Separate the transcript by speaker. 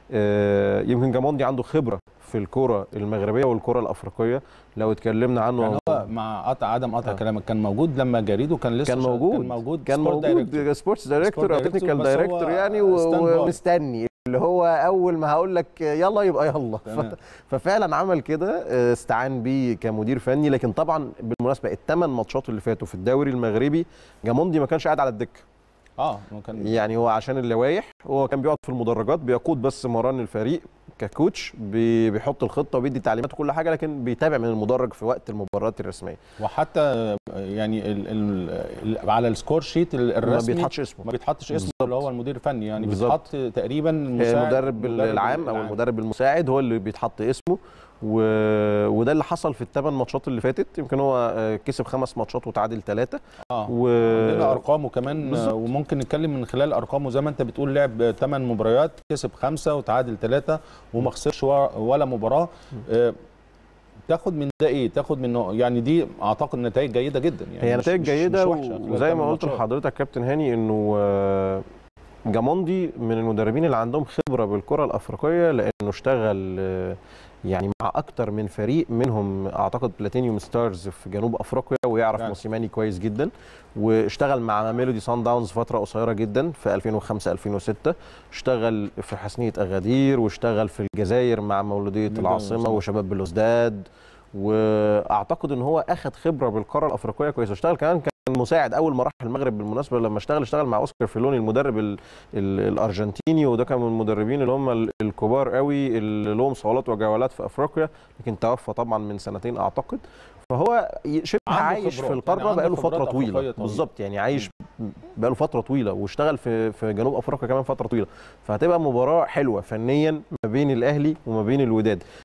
Speaker 1: آه، يمكن جاموندي عنده خبره في الكره المغربيه والكره الافريقيه لو اتكلمنا عنه
Speaker 2: يعني هو مع قطع عدم قطع
Speaker 1: آه.
Speaker 2: كلامك كان موجود لما جريدو كان لسه
Speaker 1: كان
Speaker 2: شغال-
Speaker 1: موجود
Speaker 2: كان موجود
Speaker 1: كان
Speaker 2: سبورت
Speaker 1: موجود
Speaker 2: دايركتور.
Speaker 1: سبورتس دايركتور او
Speaker 2: دايركتور،
Speaker 1: تكنيكال
Speaker 2: بس هو
Speaker 1: دايركتور يعني
Speaker 2: stand by.
Speaker 1: ومستني اللي هو اول ما هقول لك يلا يبقى يلا
Speaker 2: تمام.
Speaker 1: ف- ففعلا عمل كده آه، استعان بيه كمدير فني لكن طبعا بالمناسبه الثمان ماتشات اللي فاتوا في الدوري المغربي جاموندي ما كانش قاعد على الدكه
Speaker 2: اه هو كان
Speaker 1: يعني هو عشان اللوائح هو كان بيقعد في المدرجات بيقود بس مران الفريق ككوتش بي- بيحط الخطه وبيدي تعليمات وكل حاجه لكن بيتابع من المدرج في وقت المباريات الرسميه
Speaker 2: وحتى يعني ال ال ال على السكور شيت ال-
Speaker 1: ما
Speaker 2: الرسمي
Speaker 1: بيتحطش اسمه
Speaker 2: ما بيتحطش اسمه
Speaker 1: بالظبط.
Speaker 2: اللي هو المدير الفني يعني
Speaker 1: بالظبط.
Speaker 2: بيتحط تقريبا المساعد
Speaker 1: المدرب العام او المدرب المساعد هو اللي بيتحط اسمه و... وده اللي حصل في الثمان ماتشات اللي فاتت يمكن هو آه، كسب خمس ماتشات وتعادل ثلاثه
Speaker 2: اه
Speaker 1: و...
Speaker 2: عندنا ارقامه كمان
Speaker 1: بالظبط.
Speaker 2: آه، وممكن نتكلم من خلال ارقامه زي ما انت بتقول لعب 8 مباريات كسب خمسه وتعادل ثلاثه وما خسرش وا- ولا مباراه آه، تاخد من ده ايه؟ تاخد من يعني دي اعتقد نتائج جيده جدا يعني
Speaker 1: هي
Speaker 2: مش-
Speaker 1: نتائج
Speaker 2: مش-
Speaker 1: جيده
Speaker 2: مش وحشة خلال
Speaker 1: وزي
Speaker 2: تمن
Speaker 1: ما قلت
Speaker 2: ماتشات.
Speaker 1: لحضرتك كابتن هاني انه آه، جاموندي من المدربين اللي عندهم خبره بالكره الافريقيه لانه اشتغل آه، يعني مع اكتر من فريق منهم اعتقد بلاتينيوم ستارز في جنوب افريقيا ويعرف
Speaker 2: فعلا.
Speaker 1: موسيماني كويس جدا واشتغل مع ميلودي سان داونز فتره قصيره جدا في 2005 2006 اشتغل في حسنيه اغادير واشتغل في الجزائر مع مولوديه
Speaker 2: ميلودي
Speaker 1: العاصمه
Speaker 2: العاصمة.
Speaker 1: وشباب بلوزداد واعتقد ان هو اخذ خبره بالقاره الافريقيه كويسه اشتغل كمان كان مساعد اول ما راح المغرب بالمناسبه لما اشتغل اشتغل مع اوسكار فيلوني المدرب ال ال الارجنتيني وده كان من المدربين اللي هم ال- الكبار قوي اللي لهم صولات وجولات في افريقيا لكن توفى طبعا من سنتين اعتقد فهو ي- شبه
Speaker 2: عنده
Speaker 1: عايش في
Speaker 2: خبرات،
Speaker 1: القاره
Speaker 2: يعني عنده
Speaker 1: بقاله فتره
Speaker 2: خبرات أفريقية
Speaker 1: طويله
Speaker 2: طويلة.
Speaker 1: بالظبط يعني عايش بقاله فتره طويله واشتغل في في جنوب افريقيا كمان فتره طويله فهتبقى مباراه حلوه فنيا ما بين الاهلي وما بين الوداد